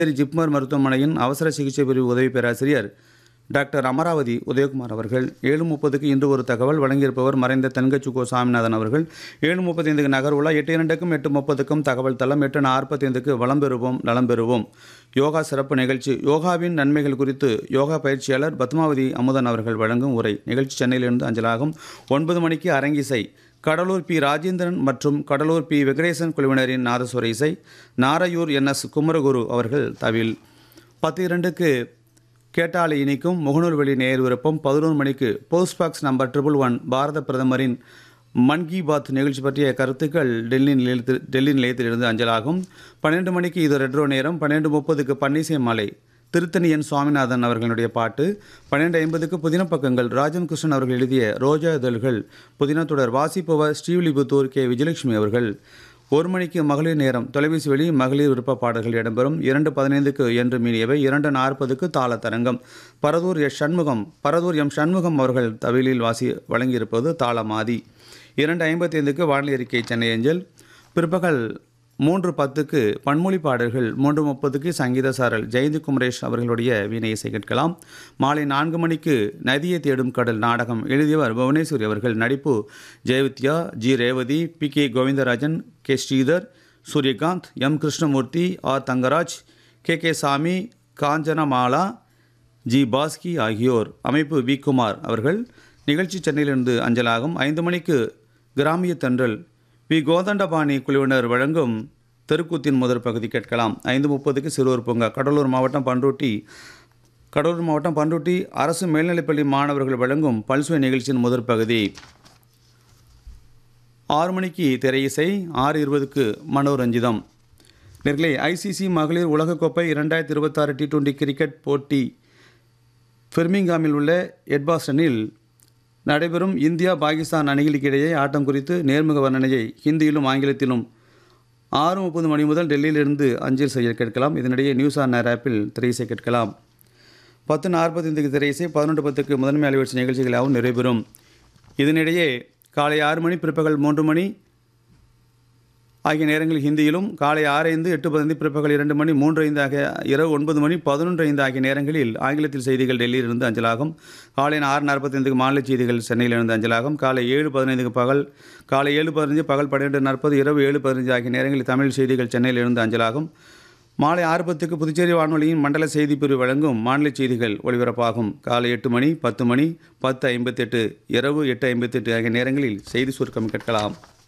புதுச்சேரி ஜிப்மர் மருத்துவமனையின் அவசர சிகிச்சை பிரிவு உதவி பேராசிரியர் டாக்டர் அமராவதி உதயகுமார் அவர்கள் ஏழு முப்பதுக்கு இன்று ஒரு தகவல் வழங்கியிருப்பவர் மறைந்த தென்கட்சி கோ சாமிநாதன் அவர்கள் ஏழு முப்பத்தைந்துக்கு நகர்வுலா எட்டு இரண்டுக்கும் எட்டு முப்பதுக்கும் தகவல் தளம் எட்டு நாற்பத்தைந்துக்கு வளம் பெறுவோம் நலம் பெறுவோம் யோகா சிறப்பு நிகழ்ச்சி யோகாவின் நன்மைகள் குறித்து யோகா பயிற்சியாளர் பத்மாவதி அமுதன் அவர்கள் வழங்கும் உரை நிகழ்ச்சி சென்னையிலிருந்து அஞ்சலாகும் ஒன்பது மணிக்கு அரங்கிசை கடலூர் பி ராஜேந்திரன் மற்றும் கடலூர் பி வெங்கடேசன் குழுவினரின் நாதஸ்வர இசை நாரையூர் என் எஸ் குமரகுரு அவர்கள் தவில் பத்து இரண்டுக்கு கேட்டாலை இனிக்கும் முகநூல் வெளி நேர் விருப்பம் பதினொரு மணிக்கு post box number triple one பாரத பிரதமரின் மன் கி பாத் நிகழ்ச்சி பற்றிய கருத்துக்கள் டெல்லி நிலையத்தில் டெல்லி நிலையத்திலிருந்து அஞ்சலாகும் பன்னெண்டு மணிக்கு இது ரெட்ரோ நேரம் பன்னெண்டு முப்பதுக்கு பன்னிசை மாலை திருத்தணி என் சுவாமிநாதன் அவர்களுடைய பாட்டு பன்னெண்டு ஐம்பதுக்கு புதின பக்கங்கள் ராஜன் கிருஷ்ணன் அவர்கள் எழுதிய ரோஜா இதழ்கள் புதின தொடர் வாசிப்பவர் ஸ்ரீவில்லிபுத்தூர் கே விஜயலட்சுமி அவர்கள் ஒரு மணிக்கு மகளிர் நேரம் தொலைபேசி வழி மகளிர் விருப்ப பாடல்கள் இடம்பெறும் இரண்டு பதினைந்துக்கு என்று மீறியவை இரண்டு நாற்பதுக்கு தாள தரங்கம் பரதூர் எஸ் சண்முகம் பரதூர் எம் சண்முகம் அவர்கள் தவிலில் வாசி வழங்கியிருப்பது தாளமாதி இரண்டு ஐம்பத்தைந்துக்கு வானிலை அறிக்கை சென்னை ஏஞ்சல் பிற்பகல் மூன்று பத்துக்கு பன்மொழி பாடல்கள் மூன்று முப்பதுக்கு சங்கீத சாரல் ஜெயந்தி குமரேஷ் அவர்களுடைய வீணை இசை கேட்கலாம் மாலை நான்கு மணிக்கு நதியை தேடும் கடல் நாடகம் எழுதியவர் புவனேஸ்வரி அவர்கள் நடிப்பு Jayavidya G Revathi P K Govindarajan K Sridhar Suryakanth M Krishnamurthy R Thangaraj K K Sami Kanchanamala G Bhaski ஆகியோர் அமைப்பு வி குமார் அவர்கள் நிகழ்ச்சி சென்னையிலிருந்து அஞ்சலாகும் ஐந்து மணிக்கு கிராமிய தென்றல் வி கோதண்டபாணி குழுவினர் வழங்கும் தெருக்கூத்தின் முதற் பகுதி கேட்கலாம் ஐந்து முப்பதுக்கு சிறுவர் பூங்கா கடலூர் மாவட்டம் பண்ருட்டி கடலூர் மாவட்டம் பண்ருட்டி அரசு மேல்நிலைப்பள்ளி மாணவர்கள் வழங்கும் பல்சுவை நிகழ்ச்சியின் முதற் பகுதி ஆறு மணிக்கு திரையிசை ஆறு இருபதுக்கு மனோரஞ்சிதம் நேர்களே ஐசிசி மகளிர் உலகக்கோப்பை இரண்டாயிரத்தி இருபத்தாறு டி டுவெண்டி கிரிக்கெட் போட்டி பெர்மிங்காமில் உள்ள எட்பாஸ்டனில் நடைபெறும் இந்தியா பாகிஸ்தான் அணிகளுக்கு இடையே ஆட்டம் குறித்து நேர்முக வர்ணனையை ஹிந்தியிலும் ஆங்கிலத்திலும் ஆறு முப்பது மணி முதல் டெல்லியிலிருந்து அஞ்சல் செய்ய கேட்கலாம் இதனிடையே நியூஸ் ஆன் ஏர் ஆப்பில் திரையிசை கேட்கலாம் பத்து நாற்பத்தைந்துக்கு திரையிசை பதினொன்று பத்துக்கு முதன்மை அலைவரிசை நிகழ்ச்சிகளாகவும் நிறைவேறும் இதனிடையே காலை ஆறு மணி பிற்பகல் மூன்று மணி ஆகிய நேரங்களில் ஹிந்தியிலும் காலை ஆறு ஐந்து எட்டு பதினைந்து பிற்பகல் இரண்டு மணி மூன்று ஐந்து ஆகிய இரவு ஒன்பது மணி பதினொன்று ஐந்து ஆகிய நேரங்களில் ஆங்கிலத்தில் செய்திகள் டெல்லியிலிருந்து அஞ்சலாகும் காலை ஆறு நாற்பத்தைந்துக்கு மாநில செய்திகள் சென்னையிலிருந்து அஞ்சலாகும் காலை ஏழு பதினைந்துக்கு பகல் காலை ஏழு பதினஞ்சு பகல் பன்னிரெண்டு நாற்பது இரவு ஏழு பதினஞ்சு ஆகிய நேரங்களில் தமிழ் செய்திகள் சென்னையிலிருந்து அஞ்சலாகும் மாலை ஆறு பத்துக்கு புதுச்சேரி வானொலியின் மண்டல செய்தி பிரிவு வழங்கும் மாநில செய்திகள் ஒளிபரப்பாகும் காலை எட்டு மணி பத்து மணி பத்து ஐம்பத்தெட்டு இரவு எட்டு ஐம்பத்தெட்டு ஆகிய நேரங்களில் செய்தி சுருக்கம் கேட்கலாம்